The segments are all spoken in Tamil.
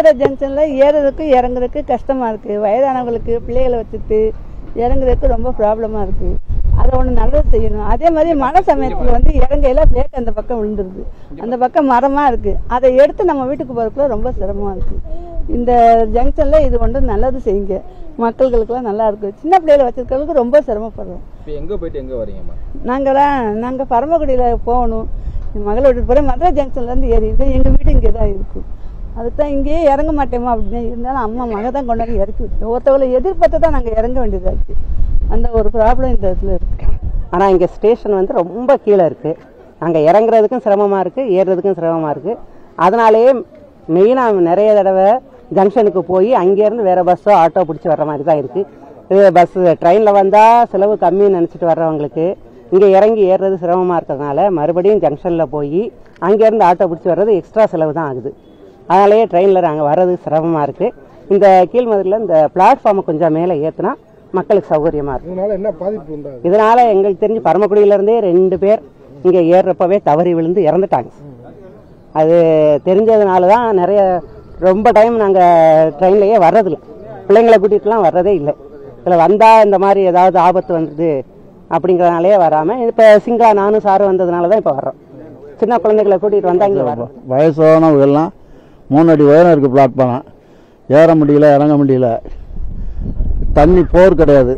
மதுரை ஜங்ஷனில் ஏறுறதுக்கு இறங்குறதுக்கு கஷ்டமாக இருக்குது வயதானவங்களுக்கு பிள்ளைகளை வச்சுட்டு இறங்குறதுக்கு ரொம்ப ப்ராப்ளமாக இருக்குது அதை ஒன்று நல்லது செய்யணும் அதே மாதிரி மழை சமயத்தில் வந்து இறங்கையில பிரேக் அந்த பக்கம் விழுந்துருது அந்த பக்கம் மரமாக இருக்குது அதை எடுத்து நம்ம வீட்டுக்கு போகிறதுக்குள்ள ரொம்ப சிரமமாக இருக்குது இந்த ஜங்ஷனில் இது ஒன்று நல்லது செய்யுங்க மக்கள்களுக்கெல்லாம் நல்லா இருக்குது சின்ன பிள்ளைகளை வச்சிருக்கிறதுக்கு ரொம்ப சிரமப்படுறோம் இப்போ எங்கே போயிட்டு எங்கே வரீங்கம்மா நாங்களாம் நாங்கள் பரமக்குடியில் போகணும் என் மகளை விட்டுட்டு போகிறேன் மதுரை ஜங்ஷன்லேருந்து ஏறி இருக்கேன் எங்கள் வீடு இங்கே தான் இருக்கும் அதுக்கு தான் இங்கேயே இறங்க மாட்டேமா அப்படின்னு இருந்தாலும் அம்மா மக தான் கொண்டு வந்து இறக்கி விட்டோம் ஒருத்தவங்களை எதிர்பார்த்து தான் நாங்கள் இறங்க வேண்டியதாக இருக்குது அந்த ஒரு ப்ராப்ளம் இந்த இடத்துல இருக்குது ஆனால் இங்கே ஸ்டேஷன் வந்து ரொம்ப கீழே இருக்குது அங்கே இறங்குறதுக்கும் சிரமமாக இருக்குது ஏறுறதுக்கும் சிரமமாக இருக்குது அதனாலேயே மெயினாக நிறைய தடவை ஜங்ஷனுக்கு போய் அங்கேருந்து வேறு பஸ்ஸோ ஆட்டோ பிடிச்சி வர்ற மாதிரி தான் இருக்குது இது பஸ் ட்ரெயினில் வந்தால் செலவு கம்மின்னு நினச்சிட்டு வர்றவங்களுக்கு இங்கே இறங்கி ஏறுறது சிரமமாக இருக்கிறதுனால மறுபடியும் ஜங்ஷனில் போய் அங்கேருந்து ஆட்டோ பிடிச்சி வர்றது எக்ஸ்ட்ரா செலவு தான் ஆகுது அதனாலேயே ட்ரெயினில் நாங்கள் வர்றது சிரமமாக இருக்குது இந்த கீழ்மதுரில் இந்த பிளாட்ஃபார்மை கொஞ்சம் மேலே ஏற்றினா மக்களுக்கு சௌகரியமாக இருக்கும் இதனால என்ன பாதிப்பு உண்டாகுது இதனால எங்களுக்கு தெரிஞ்சு பரமக்குடியிலேருந்தே ரெண்டு பேர் இங்கே ஏறுறப்பவே தவறி விழுந்து இறந்துட்டாங்க அது தெரிஞ்சதுனால தான் நிறைய ரொம்ப டைம் நாங்கள் ட்ரெயின்லேயே வர்றதில்ல பிள்ளைங்களை கூட்டிகிட்டுலாம் வர்றதே இல்லை இதில் வந்தால் இந்த மாதிரி ஏதாவது ஆபத்து வந்தது அப்படிங்கிறதுனாலே வராமல் இப்போ சிங்கா நானும் சாரும் வந்ததுனால தான் இப்போ வர்றோம் சின்ன குழந்தைகளை கூட்டிகிட்டு வந்தால் இங்கே வரோம் வயசானவங்கெல்லாம் மூணு அடி உயரம் இருக்குது பிளாட்ஃபார்ம் ஏற முடியல இறங்க முடியல தண்ணி போர் கிடையாது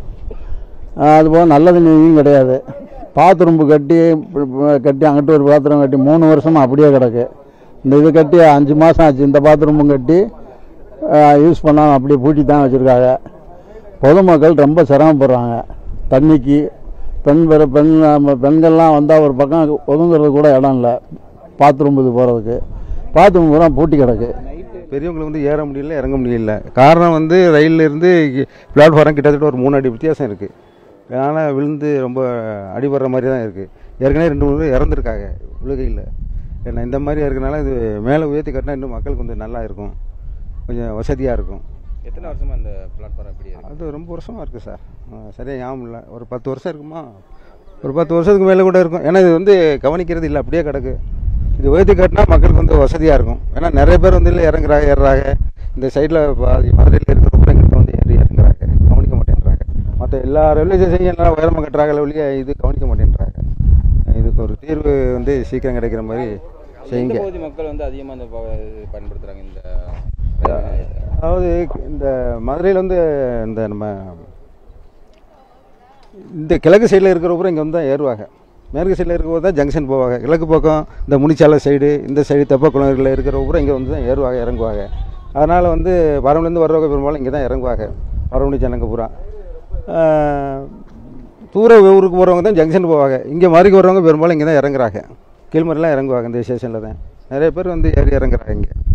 அதுபோக நல்ல தண்ணியும் கிடையாது பாத்ரூம்பு கட்டி கட்டி அங்கிட்டு ஒரு பாத்ரூம் கட்டி மூணு வருஷமா அப்படியே கிடக்கு இந்த இது கட்டி அஞ்சு மாதம் ஆச்சு இந்த பாத்ரூமும் கட்டி யூஸ் பண்ணாமல் அப்படியே பூட்டி தான் வச்சுருக்காங்க பொதுமக்கள் ரொம்ப சிரமப்படுறாங்க தண்ணிக்கு பெண் பெற பெண் நம்ம பெண்கள்லாம் வந்தால் ஒரு பக்கம் ஒதுங்குறது கூட இடம் இல்லை பாத்ரூம் இது போகிறதுக்கு பாத்ரூம் பூரா பூட்டி கிடக்கு பெரியவங்களுக்கு வந்து ஏற முடியல இறங்க முடியல காரணம் வந்து ரயில்ல இருந்து பிளாட்ஃபாரம் கிட்டத்தட்ட ஒரு மூணு அடி வித்தியாசம் இருக்குது அதனால் விழுந்து ரொம்ப அடிபடுற மாதிரி தான் இருக்குது ஏற்கனவே ரெண்டு மூணு பேர் இறந்துருக்காங்க விழுகையில் ஏன்னா இந்த மாதிரி இருக்கனால இது மேலே உயர்த்தி கட்டினா இன்னும் மக்களுக்கு கொஞ்சம் நல்லா இருக்கும் கொஞ்சம் வசதியாக இருக்கும் எத்தனை வருஷமா இந்த பிளாட்ஃபார்ம் எப்படி இருக்கு அது ரொம்ப வருஷமாக இருக்குது சார் சரியாக ஞாபகம் இல்லை ஒரு பத்து வருஷம் இருக்குமா ஒரு பத்து வருஷத்துக்கு மேலே கூட இருக்கும் ஏன்னா இது வந்து கவனிக்கிறது இல்லை அப்படியே கிடக்கு இது உயர்த்தி கட்டினா மக்களுக்கு வந்து வசதியாக இருக்கும் ஏன்னா நிறைய பேர் வந்து இல்லை இறங்குறாங்க ஏறுறாங்க இந்த சைடில் பாதி மதுரையில் இருக்கிறவங்க எங்கிட்ட வந்து ஏறி இறங்குறாங்க கவனிக்க மாட்டேன்றாங்க மற்ற எல்லா ரயில்வே ஸ்டேஷன்லாம் உயரமாக கட்டுறாங்களே ஒழிய இது கவனிக்க மாட்டேன்றாங்க இதுக்கு ஒரு தீர்வு வந்து சீக்கிரம் கிடைக்கிற மாதிரி எந்த செய்யுங்க பகுதி மக்கள் வந்து அதிகமாக இந்த ப- இது பயன்படுத்துறாங்க இந்த அதாவது இந்த மதுரையில் வந்து இந்த நம்ம இந்த கிழக்கு சைடில் இருக்கிறவங்க இங்கே வந்து தான் ஏறுவாங்க மேற்கு சைடில் இருக்கிறவங்க தான் ஜங்ஷன் போவாங்க கிழக்கு பக்கம் இந்த முனிச்சாலை சைடு இந்த சைடு தெப்பக்குளங்களில் இருக்கிறவங்க இங்கே வந்து தான் ஏறுவாங்க இறங்குவாங்க அதனால் வந்து வரம்புலேருந்து வர்றவங்க பெரும்பாலும் இங்கே தான் இறங்குவாங்க வரமுடி ஜனங்க பூரா ஆஹ், தூர ஊருக்கு போகிறவங்க தான் ஜங்ஷன் போவாங்க இங்கே மறுக்கு வர்றவங்க பெரும்பாலும் இங்கே தான் இறங்குறாங்க கீழ்மறைலாம் இறங்குவாங்க இந்த ஸ்டேஷனில் தான் நிறைய பேர் வந்து ஏறி இறங்குறாங்க இங்கே